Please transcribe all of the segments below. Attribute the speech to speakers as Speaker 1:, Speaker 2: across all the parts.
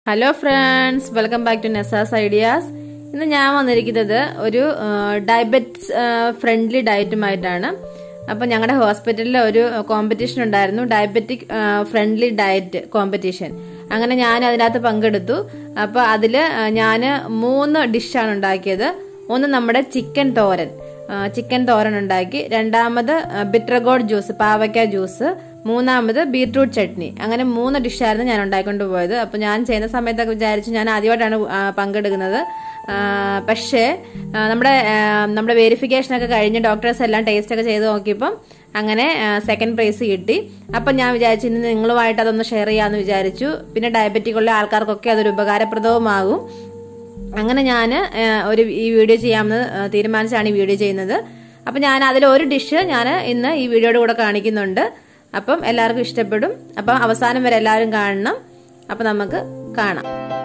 Speaker 1: hello friends welcome back to Nesas ideas ഇന്ന് ഞാൻ വന്നിരിക്കുന്നത് ഒരു ഡയബറ്റിസ് ഫ്രണ്ട്ലി ഡയറ്റുമായിട്ടാണ് അപ്പം ഞങ്ങളുടെ ഹോസ്പിറ്റലിൽ ഒരു കോമ്പറ്റീഷൻ ഉണ്ടായിരുന്നു ഡയബറ്റിക് ഫ്രണ്ട്ലി ഡയറ്റ് കോമ്പറ്റീഷൻ അങ്ങനെ ഞാൻ അതിനകത്ത് പങ്കെടുത്തു അപ്പോൾ അതിൽ ഞാൻ മൂന്ന് ഡിഷാണ് ഉണ്ടാക്കിയത് ഒന്ന് നമ്മുടെ ചിക്കൻ തോരൻ ചിക്കൻ തോരൻ ഉണ്ടാക്കി രണ്ടാമത് ബിട്രഗോഡ് ജ്യൂസ് പാവയ്ക്ക ജ്യൂസ് മൂന്നാമത് ബീട്രൂട്ട് ചട്നി അങ്ങനെ മൂന്ന് ഡിഷായിരുന്നു ഞാൻ ഉണ്ടാക്കിക്കൊണ്ട് പോയത് അപ്പൊ ഞാൻ ചെയ്യുന്ന സമയത്തൊക്കെ വിചാരിച്ചു ഞാൻ ആദ്യമായിട്ടാണ് പങ്കെടുക്കുന്നത് പക്ഷേ നമ്മുടെ നമ്മുടെ വെരിഫിക്കേഷൻ ഒക്കെ കഴിഞ്ഞ് ഡോക്ടേഴ്സ് എല്ലാം ടേസ്റ്റ് ഒക്കെ ചെയ്ത് നോക്കിയപ്പം അങ്ങനെ സെക്കൻഡ് പ്രൈസ് കിട്ടി അപ്പം ഞാൻ വിചാരിച്ചു ഇന്ന് നിങ്ങളുമായിട്ട് അതൊന്ന് ഷെയർ ചെയ്യാമെന്ന് വിചാരിച്ചു പിന്നെ ഡയബറ്റിക് ഉള്ള ആൾക്കാർക്കൊക്കെ അതൊരു ഉപകാരപ്രദവുമാകും അങ്ങനെ ഞാൻ ഒരു ഈ വീഡിയോ ചെയ്യാമെന്ന് തീരുമാനിച്ചാണ് ഈ വീഡിയോ ചെയ്യുന്നത് അപ്പം ഞാൻ അതിൽ ഒരു ഡിഷ് ഞാൻ ഇന്ന് ഈ വീഡിയോയുടെ കൂടെ കാണിക്കുന്നുണ്ട് അപ്പം എല്ലാവർക്കും ഇഷ്ടപ്പെടും അപ്പം അവസാനം വരെ എല്ലാവരും കാണണം അപ്പം നമുക്ക് കാണാം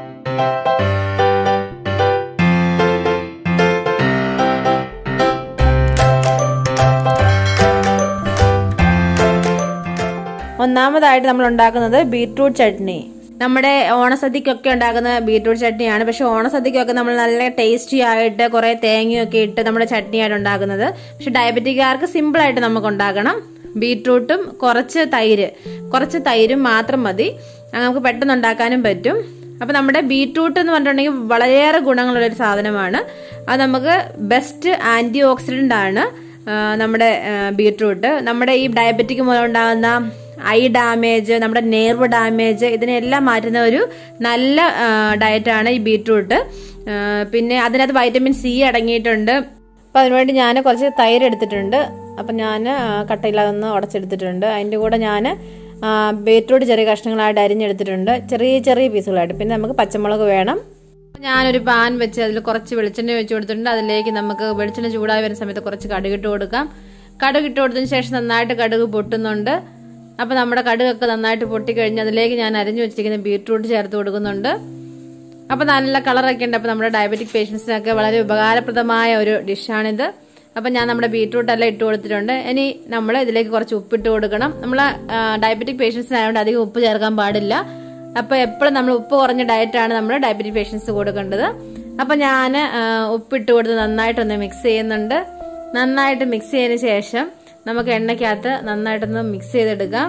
Speaker 1: ഒന്നാമതായിട്ട് നമ്മൾ ഉണ്ടാക്കുന്നത് ബീട്രൂട്ട് ചട്നി നമ്മുടെ ഓണസദ്യക്കൊക്കെ ഉണ്ടാക്കുന്ന ബീട്രൂട്ട് ചട്നിയാണ് പക്ഷെ ഓണസദ്യക്കൊക്കെ നമ്മൾ നല്ല ടേസ്റ്റി ആയിട്ട് കുറെ തേങ്ങയൊക്കെ ഇട്ട് നമ്മുടെ ചട്നിയായിട്ട് ഉണ്ടാക്കുന്നത് പക്ഷെ ഡയബറ്റിക്കാർക്ക് സിമ്പിൾ ആയിട്ട് നമുക്ക് ഉണ്ടാക്കണം ബീട്രൂട്ടും കുറച്ച് തൈര് കുറച്ച് തൈരും മാത്രം മതി നമുക്ക് പെട്ടെന്ന് ഉണ്ടാക്കാനും പറ്റും അപ്പൊ നമ്മുടെ ബീട്രൂട്ട് എന്ന് പറഞ്ഞിട്ടുണ്ടെങ്കിൽ വളരെയേറെ ഗുണങ്ങളുള്ള ഒരു സാധനമാണ് അത് നമുക്ക് ബെസ്റ്റ് ആന്റി ഓക്സിഡന്റ് ആണ് നമ്മുടെ ബീട്രൂട്ട് നമ്മുടെ ഈ ഡയബറ്റിക് മൂലം ഉണ്ടാകുന്ന ഐ ഡാമേജ് നമ്മുടെ നെർവ് ഡാമേജ് ഇതിനെല്ലാം മാറ്റുന്ന ഒരു നല്ല ഡയറ്റാണ് ഈ ബീട്രൂട്ട് പിന്നെ അതിനകത്ത് വൈറ്റമിൻ സി അടങ്ങിയിട്ടുണ്ട് അപ്പം അതിനുവേണ്ടി ഞാൻ കുറച്ച് തൈര് എടുത്തിട്ടുണ്ട് അപ്പം ഞാൻ കട്ടയില്ലാതെ ഒന്ന് ഉടച്ചെടുത്തിട്ടുണ്ട് അതിൻ്റെ കൂടെ ഞാൻ ബീട്രൂട്ട് ചെറിയ കഷ്ണങ്ങളായിട്ട് അരിഞ്ഞെടുത്തിട്ടുണ്ട് ചെറിയ ചെറിയ പീസുകളായിട്ട് പിന്നെ നമുക്ക് പച്ചമുളക് വേണം ഞാനൊരു പാൻ വെച്ച് അതിൽ കുറച്ച് വെളിച്ചെണ്ണ വെച്ച് കൊടുത്തിട്ടുണ്ട് അതിലേക്ക് നമുക്ക് വെളിച്ചെണ്ണ ചൂടായി വരുന്ന സമയത്ത് കുറച്ച് കടുക് ഇട്ട് കൊടുക്കാം കടുക് ഇട്ട് കൊടുത്തതിന് ശേഷം നന്നായിട്ട് കടുക് പൊട്ടുന്നുണ്ട് അപ്പോൾ നമ്മുടെ കടുകൊക്കെ നന്നായിട്ട് പൊട്ടിക്കഴിഞ്ഞ് അതിലേക്ക് ഞാൻ അരിഞ്ഞു വെച്ചിരിക്കുന്ന ബീട്രൂട്ട് ചേർത്ത് കൊടുക്കുന്നുണ്ട് അപ്പോൾ നല്ല കളറൊക്കെ ഉണ്ട് അപ്പോൾ നമ്മുടെ ഡയബറ്റിക് പേഷ്യൻസിനൊക്കെ വളരെ ഉപകാരപ്രദമായ ഒരു ഡിഷാണിത് അപ്പം ഞാൻ നമ്മുടെ ബീട്രൂട്ട് എല്ലാം ഇട്ട് കൊടുത്തിട്ടുണ്ട് ഇനി നമ്മൾ ഇതിലേക്ക് കുറച്ച് ഉപ്പിട്ട് കൊടുക്കണം നമ്മൾ ഡയബറ്റിക് പേഷ്യൻസിനായതുകൊണ്ട് അധികം ഉപ്പ് ചേർക്കാൻ പാടില്ല അപ്പോൾ എപ്പോഴും നമ്മൾ ഉപ്പ് കുറഞ്ഞ ഡയറ്റാണ് നമ്മൾ ഡയബറ്റിക് പേഷ്യൻസ് കൊടുക്കേണ്ടത് അപ്പം ഞാൻ ഉപ്പിട്ട് കൊടുത്ത് നന്നായിട്ടൊന്ന് മിക്സ് ചെയ്യുന്നുണ്ട് നന്നായിട്ട് മിക്സ് ചെയ്തതിന് ശേഷം നമുക്ക് എണ്ണയ്ക്കകത്ത് നന്നായിട്ടൊന്ന് മിക്സ് ചെയ്തെടുക്കാം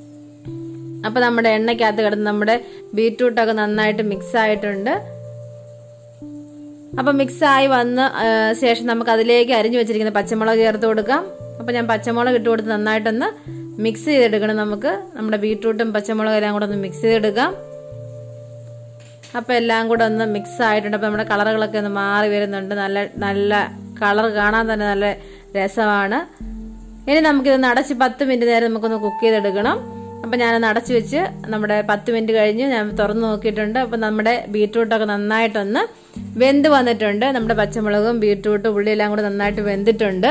Speaker 1: അപ്പം നമ്മുടെ എണ്ണയ്ക്കകത്ത് കിടന്ന് നമ്മുടെ ബീട്രൂട്ടൊക്കെ നന്നായിട്ട് മിക്സ് ആയിട്ടുണ്ട് അപ്പം മിക്സ് ആയി വന്ന ശേഷം നമുക്ക് അതിലേക്ക് അരിഞ്ഞു വെച്ചിരിക്കുന്ന പച്ചമുളക് ചേർത്ത് കൊടുക്കാം അപ്പം ഞാൻ പച്ചമുളക് ഇട്ട് കൊടുത്ത് നന്നായിട്ടൊന്ന് മിക്സ് ചെയ്തെടുക്കണം നമുക്ക് നമ്മുടെ ബീട്രൂട്ടും പച്ചമുളകും എല്ലാം കൂടെ ഒന്ന് മിക്സ് ചെയ്തെടുക്കാം അപ്പം എല്ലാം കൂടെ ഒന്ന് മിക്സ് ആയിട്ടുണ്ട് അപ്പം നമ്മുടെ കളറുകളൊക്കെ ഒന്ന് മാറി വരുന്നുണ്ട് നല്ല നല്ല കളർ കാണാൻ തന്നെ നല്ല രസമാണ് ഇനി നമുക്കിത് അടച്ച് പത്ത് മിനിറ്റ് നേരം നമുക്കൊന്ന് കുക്ക് ചെയ്തെടുക്കണം അപ്പം ഞാനൊന്ന് അടച്ചു വെച്ച് നമ്മുടെ പത്ത് മിനിറ്റ് കഴിഞ്ഞ് ഞാൻ തുറന്നു നോക്കിയിട്ടുണ്ട് അപ്പം നമ്മുടെ ബീട്രൂട്ടൊക്കെ നന്നായിട്ടൊന്ന് വെന്ത് വന്നിട്ടുണ്ട് നമ്മുടെ പച്ചമുളകും ബീട്രൂട്ടും ഉള്ളിയെല്ലാം കൂടെ നന്നായിട്ട് വെന്തിട്ടുണ്ട്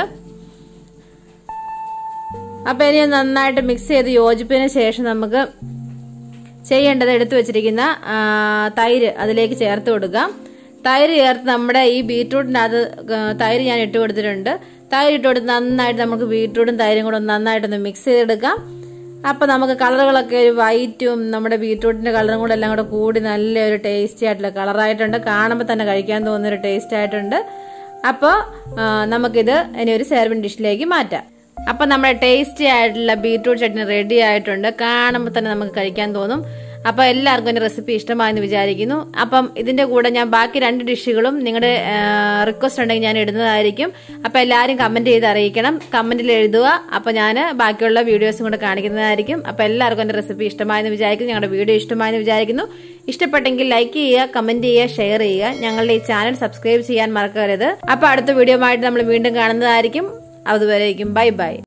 Speaker 1: അപ്പം ഇനി നന്നായിട്ട് മിക്സ് ചെയ്ത് യോജിപ്പിന് ശേഷം നമുക്ക് ചെയ്യേണ്ടത് എടുത്തു വെച്ചിരിക്കുന്ന തൈര് അതിലേക്ക് ചേർത്ത് കൊടുക്കാം തൈര് ചേർത്ത് നമ്മുടെ ഈ ബീട്രൂട്ടിനകത്ത് തൈര് ഞാൻ ഇട്ട് കൊടുത്തിട്ടുണ്ട് തൈര് ഇട്ട് കൊടുത്ത് നന്നായിട്ട് നമുക്ക് ബീട്രൂട്ടും തൈരും കൂടെ നന്നായിട്ടൊന്ന് മിക്സ് ചെയ്തെടുക്കാം അപ്പൊ നമുക്ക് കളറുകളൊക്കെ ഒരു വൈറ്റും നമ്മുടെ ബീട്രൂട്ടിന്റെ കളറും കൂടെ എല്ലാം കൂടെ കൂടി നല്ലൊരു ടേസ്റ്റി ആയിട്ടുള്ള കളറായിട്ടുണ്ട് കാണുമ്പോൾ തന്നെ കഴിക്കാൻ തോന്നുന്ന ഒരു ടേസ്റ്റ് ആയിട്ടുണ്ട് അപ്പോൾ നമുക്കിത് ഇനി ഒരു സെർവിങ് ഡിഷിലേക്ക് മാറ്റാം അപ്പൊ നമ്മുടെ ടേസ്റ്റി ആയിട്ടുള്ള ബീട്രൂട്ട് ചട്നി റെഡി ആയിട്ടുണ്ട് കാണുമ്പോൾ തന്നെ നമുക്ക് കഴിക്കാൻ തോന്നും അപ്പൊ എല്ലാവർക്കും എന്റെ റെസിപ്പി ഇഷ്ടമായെന്ന് വിചാരിക്കുന്നു അപ്പം ഇതിന്റെ കൂടെ ഞാൻ ബാക്കി രണ്ട് ഡിഷുകളും നിങ്ങളുടെ റിക്വസ്റ്റ് ഉണ്ടെങ്കിൽ ഞാൻ ഇടുന്നതായിരിക്കും അപ്പൊ എല്ലാവരും കമന്റ് ചെയ്ത് അറിയിക്കണം കമന്റിൽ എഴുതുക അപ്പൊ ഞാൻ ബാക്കിയുള്ള വീഡിയോസും കൂടെ കാണിക്കുന്നതായിരിക്കും അപ്പൊ എല്ലാവർക്കും എന്റെ റെസിപ്പി ഇഷ്ടമായെന്ന് വിചാരിക്കുന്നു ഞങ്ങളുടെ വീഡിയോ ഇഷ്ടമായെന്ന് വിചാരിക്കുന്നു ഇഷ്ടപ്പെട്ടെങ്കിൽ ലൈക്ക് ചെയ്യുക കമന്റ് ചെയ്യുക ഷെയർ ചെയ്യുക ഞങ്ങളുടെ ഈ ചാനൽ സബ്സ്ക്രൈബ് ചെയ്യാൻ മറക്കരുത് അപ്പൊ അടുത്ത വീഡിയോ ആയിട്ട് നമ്മൾ വീണ്ടും കാണുന്നതായിരിക്കും അതുവരേക്കും ബൈ ബൈ